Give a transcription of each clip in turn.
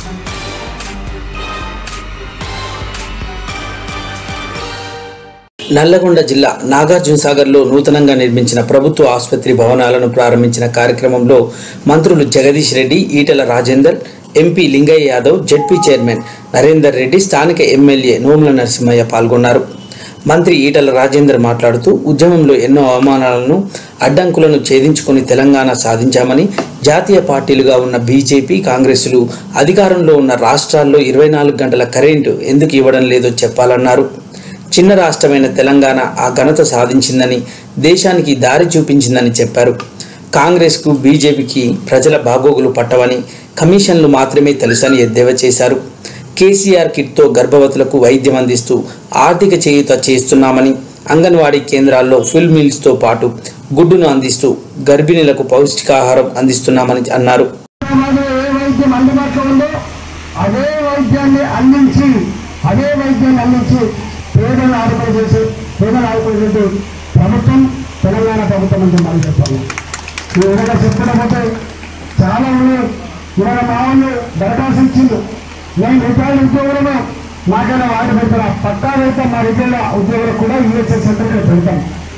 నల్లగొండ జిల్లా నాగార్జునసాగర్లో నూతనంగా నిర్మించిన ప్రభుత్వ ఆసుపత్రి భవనాలను ప్రారంభించిన కార్యక్రమంలో మంత్రులు Jagadish Reddy Eatala Rajender MP Lingaiah Yadav ZP chairman Narender Reddy స్థానిక ఎమ్మెల్యే నోముల నరసింహయ్య పాల్గొన్నారు మంత్రి ఈటల రాజేందర్ మాట్లాడుతూ ఉద్యమంలో ఎన్నో అవమానాలను అడ్డంకులను ఛేదించుకొని తెలంగాణ సాధించామని జాతీయ పార్టీలుగా ఉన్న బీజేపీ కాంగ్రెసులు అధికారంలో ఉన్న రాష్ట్రాల్లో ఇరవై నాలుగు గంటల కరెంటు ఎందుకు ఇవ్వడం లేదో చెప్పాలన్నారు చిన్న రాష్ట్రమైన తెలంగాణ ఆ ఘనత సాధించిందని దేశానికి దారి చూపించిందని చెప్పారు కాంగ్రెస్కు బీజేపీకి ప్రజల బాగోగులు పట్టవని కమిషన్లు మాత్రమే తెలుసని ఎద్దేవా చేశారు కేసీఆర్ కిట్తో గర్భవతులకు వైద్యం అందిస్తూ ఆర్థిక చేయూత చేస్తున్నామని అంగన్వాడీ కేంద్రాల్లో ఫుల్ మీల్స్తో పాటు గుడ్డును అందిస్తూ గర్భిణీలకు పౌష్టికాహారం అందిస్తున్నామని అన్నారు గ్రామాల్లో ఏ వైద్యం అందుబాటులో ఉందో అదే వైద్యాన్ని అందించి అదే వైద్యాన్ని అందించి పేదలను ఆదుకొని చేసి పేదలు ఆదుకునేటువంటి ప్రభుత్వం తెలంగాణ ప్రభుత్వం అని మనం చెప్పాలి ఈ విధంగా చెప్పకపోతే చాలా ఉన్నాయి ఇవాళ మా వాళ్ళు దరఖాస్తు ఇచ్చిండు నేను రూపాయలు ఉద్యోగులను నాకైనా వాటి పెడతాను పట్టాలైతే మా రిటైల్ ఉద్యోగులకు కూడా ఈఎస్ఎస్ సెంటర్కి పెడతాం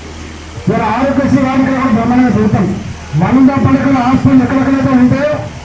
ఇవాళ ఆరోగ్యశ్రీ వారికి కూడా బ్రహ్మాండంగా పెడతాం వంద పడకల హాస్పిటల్ ఎక్కడెక్కడైతే ఉంటే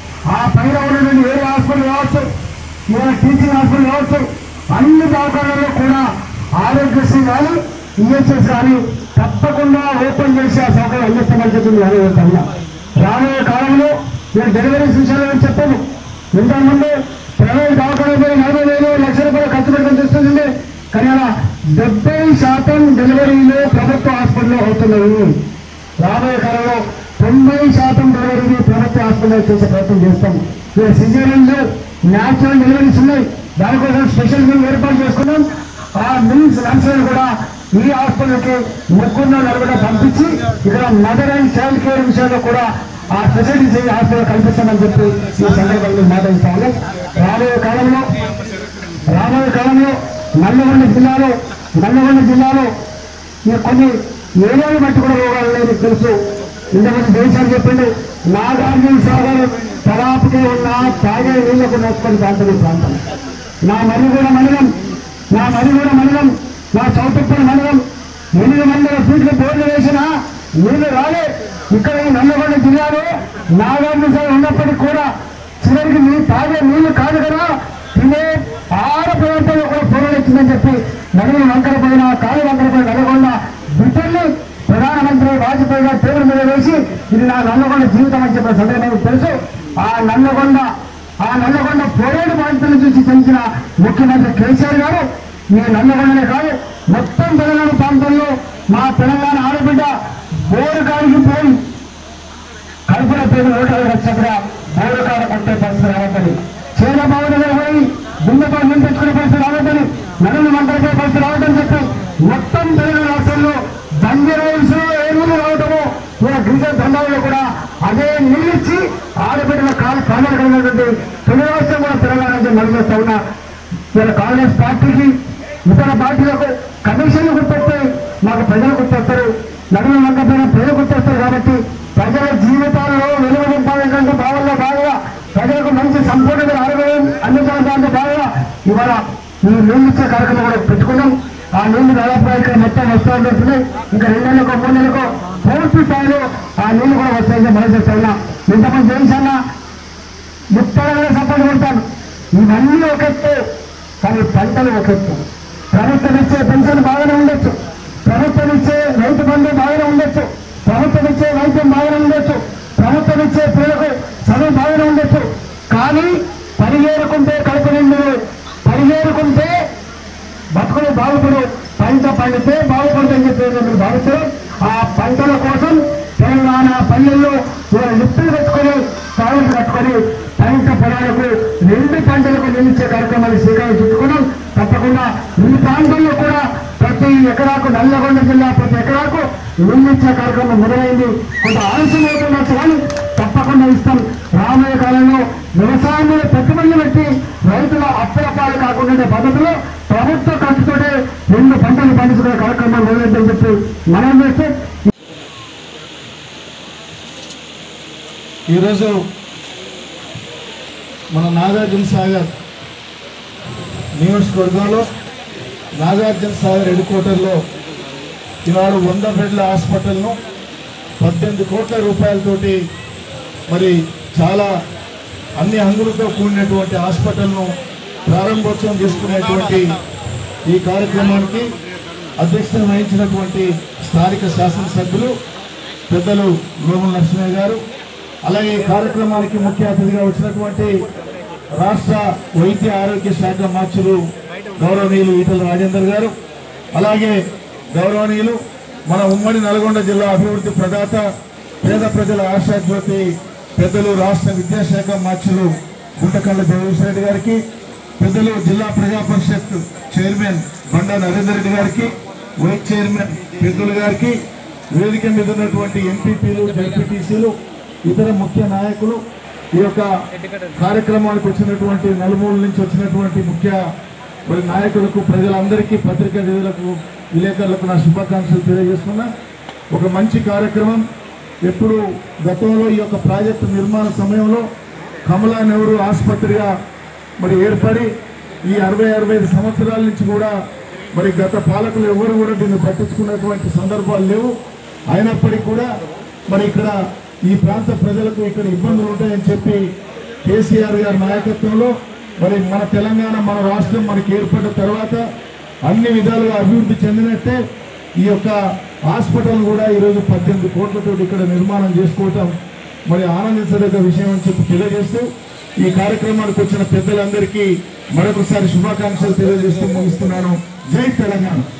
ఆ పైన ఉన్నటువంటి వేరే హాస్పిటల్ కావచ్చు ఇవాళ టీచింగ్ హాస్పిటల్ కావచ్చు అన్ని దవాఖానాల్లో కూడా ఆరోగ్యశ్రీ కానీ ఈహెచ్ఎస్ కానీ తప్పకుండా ఓపెన్ చేసి ఆ సౌకర్యం అందిస్తామని చెప్పి నేను అడుగుతున్నా రాబోయే కాలంలో నేను డెలివరీ విషయాలు చెప్పాను ఇంతకుముందు ప్రైవేట్ దవాఖానపై నలభై వేలు లక్ష రూపాయలు ఖర్చు పెట్టడం చూస్తుంది కానీ అలా డెబ్బై శాతం డెలివరీలు ప్రభుత్వ హాస్పిటల్లో అవుతున్నాయి రాబోయే కాలంలో తొంభై శాతం డెలివరీలు ప్రభుత్వ హాస్పిటల్లో చేసే ప్రయత్నం చేస్తాం ఇక సిజేరియన్లు న్యాచురల్ డెలివరీస్ ఉన్నాయి దానికోసం స్పెషల్ బిల్ ఏర్పాటు చేసుకున్నాం ఆ మిల్స్ నర్సులను కూడా ఈ హాస్పిటల్కి ముగ్గురు నలుగురు పంపించి ఇక్కడ మదర్ అండ్ చైల్డ్ కేర్ విషయంలో కూడా ఆ ఫెసిలిటీస్ ఈ హాస్పిటల్ కల్పిస్తామని చెప్పి ఈ సందర్భంగా మాట్లాడుతాము రాబోయే కాలంలో రాబోయే కాలంలో నల్లగొండ జిల్లాలో నల్లగొండ జిల్లాలో ఈ కొన్ని ఏరియాలు బట్టి కూడా రోగాలు లేదు తెలుసు ఇంతమంది దేశాలు చెప్పిండు నాగార్జున సాగర్ తలాపుకే ఉన్న తాగే నీళ్లకు నోచుకొని ప్రాంతం ఈ ప్రాంతం నా మరిగూడ మండలం నా మరిగూడ మండలం నా చౌటుప్పల్ మండలం ఎనిమిది వందల ఫీట్లు బోర్డు వేసినా నీళ్లు రాలే ఇక్కడ ఈ నల్లగొండ జిల్లాలో నాగార్జున సాగర్ ఉన్నప్పటికీ కూడా చివరికి నీ తాగే నీళ్లు కాదు కదా తినే ఆడ ప్రాంతంలో కూడా పొరలు ఇచ్చిందని చెప్పి నడుము వంకర పైన కాలు వంకర పైన నల్గొండ బిడ్డల్ని ప్రధానమంత్రి వాజ్పేయి గారు పేరు మీద వేసి ఇది నా నల్లగొండ జీవితం అని చెప్పిన సందర్భం మీకు తెలుసు ఆ నల్లగొండ ఆ నల్లగొండ పోరేడు బాధితులను చూసి చెందిన ముఖ్యమంత్రి కేసీఆర్ గారు ఈ నల్లగొండనే కాదు మొత్తం తెలంగాణ ప్రాంతంలో మా తెలంగాణ ఆడబిడ్డ బోరు కాడికి పోయి కడుపుల పేరు ఓటాలు వచ్చకుండా బోరకాడ కొట్టే పరిస్థితి రావద్దని చీర భవన పోయి గుండెతో నింపించుకునే పరిస్థితి రావద్దని నడుము మంటలపై పరిస్థితి రావద్దని చెప్పి మొత్తం తెలంగాణ రాష్ట్రంలో బంజీ రైల్స్ ఏ నీళ్లు రావటమో ఇలా గిరిజన దండాలలో కూడా అదే నీళ్ళు ఇచ్చి ఆడబిడ్డల కాలు కాలం కలిగినటువంటి తొలి రాష్ట్రం కూడా తెలంగాణ నుంచి నడిపిస్తా ఉన్నా ఇలా కాంగ్రెస్ పార్టీకి ఇతర పార్టీలకు కమిషన్లు గుర్తొస్తే మాకు ప్రజలు గుర్తొస్తారు నడుమ వంకపోయిన ప్రజలు గుర్తొస్తారు కాబట్టి ప్రజల జీవితాల్లో వెలుగు నింపాలనేటువంటి భావనలో భాగంగా ప్రజలకు మంచి సంపూర్ణ ఆరోగ్యం అందించాలని దాంట్లో భాగంగా ఇవాళ ఈ నీళ్ళు ఇచ్చే కార్యక్రమం కూడా పెట్టుకున్నాం ఆ నీళ్లు దాదాపు ఇక్కడ మొత్తం వస్తూ ఉంటున్నాయి ఇంకా రెండు నెలలకు మూడు నెలలకు పూర్తి స్థాయిలో ఆ నీళ్లు కూడా వస్తాయని మనం చేస్తా ఉన్నా ఇంతమంది చేశానా ముప్పై సపోర్ట్ కొడతాను ఇవన్నీ ఒక ఎత్తు కానీ పంటలు ఒక ఎత్తు ప్రభుత్వం ఇచ్చే పెన్షన్ బాగానే ఉండొచ్చు ప్రభుత్వం ఇచ్చే రైతు బంధు బాగానే ఉండొచ్చు ప్రభుత్వం ఇచ్చే వైద్యం బాగానే ఉండొచ్చు ప్రభుత్వం ఇచ్చే పిల్లలకు చదువు బాగానే ఉండొచ్చు కానీ పరిగేరుకుంటే కడుపు నిండు పరిగేరుకుంటే బతుకులు బాగుపడు పంట పండితే బాగుపడుతుందని చెప్పి మీరు భావిస్తారు ఆ పంటల కోసం తెలంగాణ పల్లెల్లో ఇవాళ లిఫ్టులు కట్టుకొని సాగులు కట్టుకొని పంట పొలాలకు రెండు పంటలకు నిలిచే కార్యక్రమాలు శ్రీకారం చుట్టుకున్నాం తప్పకుండా ఈ ప్రాంతంలో కూడా ప్రతి ఎకరాకు నల్లగొండ జిల్లా ప్రతి ఎకరాకు నిలిచే కార్యక్రమం మొదలైంది కొంత ఆలస్యం అవుతుండొచ్చు కానీ తప్పకుండా ఇస్తాం రాబోయే కాలంలో వ్యవసాయం మీద పెట్టుబడులు పెట్టి రైతుల అప్పుల పాలు కాకుండా ఉండే పద్ధతిలో ప్రభుత్వ ఖర్చుతోటే రెండు పంటలు పండించుకునే కార్యక్రమాలు మొదలైందని చెప్పి మనం చేస్తే ఈరోజు మన నాగార్జున సాగర్ నియోజకవర్గంలో నాగార్జున సాగర్ హెడ్ క్వార్టర్లో ఈనాడు వంద బెడ్ల హాస్పిటల్ను పద్దెనిమిది కోట్ల రూపాయలతోటి మరి చాలా అన్ని హంగులతో కూడినటువంటి హాస్పిటల్ను ప్రారంభోత్సవం చేసుకునేటువంటి ఈ కార్యక్రమానికి అధ్యక్షత వహించినటువంటి స్థానిక శాసనసభ్యులు పెద్దలు గోగుల నరసింహయ్య గారు అలాగే ఈ కార్యక్రమానికి ముఖ్య అతిథిగా వచ్చినటువంటి రాష్ట్ర వైద్య ఆరోగ్య శాఖ మార్చులు గౌరవనీయులు ఈటల రాజేందర్ గారు అలాగే గౌరవనీయులు మన ఉమ్మడి నల్గొండ జిల్లా అభివృద్ధి ప్రదాత పేద ప్రజల ఆశాజ్యోతి పెద్దలు రాష్ట్ర విద్యాశాఖ మార్చులు గుంటకళ్ళ జగదీష్ రెడ్డి గారికి పెద్దలు జిల్లా ప్రజా పరిషత్ చైర్మన్ బండా నరేందర్ రెడ్డి గారికి వైస్ చైర్మన్ పెద్దలు గారికి వేదిక మీద ఉన్నటువంటి ఎంపీపీలు జడ్పీటీసీలు ఇతర ముఖ్య నాయకులు ఈ యొక్క కార్యక్రమానికి వచ్చినటువంటి నలుమూల నుంచి వచ్చినటువంటి ముఖ్య మరి నాయకులకు ప్రజలందరికీ పత్రికా విధులకు విలేకరులకు నా శుభాకాంక్షలు తెలియజేస్తున్నా ఒక మంచి కార్యక్రమం ఎప్పుడు గతంలో ఈ యొక్క ప్రాజెక్టు నిర్మాణ సమయంలో కమలా నెహ్రూ ఆసుపత్రిగా మరి ఏర్పడి ఈ అరవై అరవై ఐదు సంవత్సరాల నుంచి కూడా మరి గత పాలకులు ఎవరు కూడా దీన్ని పట్టించుకున్నటువంటి సందర్భాలు లేవు అయినప్పటికీ కూడా మరి ఇక్కడ ఈ ప్రాంత ప్రజలకు ఇక్కడ ఇబ్బందులు ఉంటాయని చెప్పి కేసీఆర్ గారి నాయకత్వంలో మరి మన తెలంగాణ మన రాష్ట్రం మనకి ఏర్పడిన తర్వాత అన్ని విధాలుగా అభివృద్ధి చెందినట్టే ఈ యొక్క హాస్పిటల్ కూడా ఈరోజు పద్దెనిమిది కోట్లతో ఇక్కడ నిర్మాణం చేసుకోవటం మరి ఆనందించదగ్గ విషయం అని చెప్పి తెలియజేస్తూ ఈ కార్యక్రమానికి వచ్చిన పెద్దలందరికీ మరొకసారి శుభాకాంక్షలు తెలియజేస్తూ ముగిస్తున్నాను జై తెలంగాణ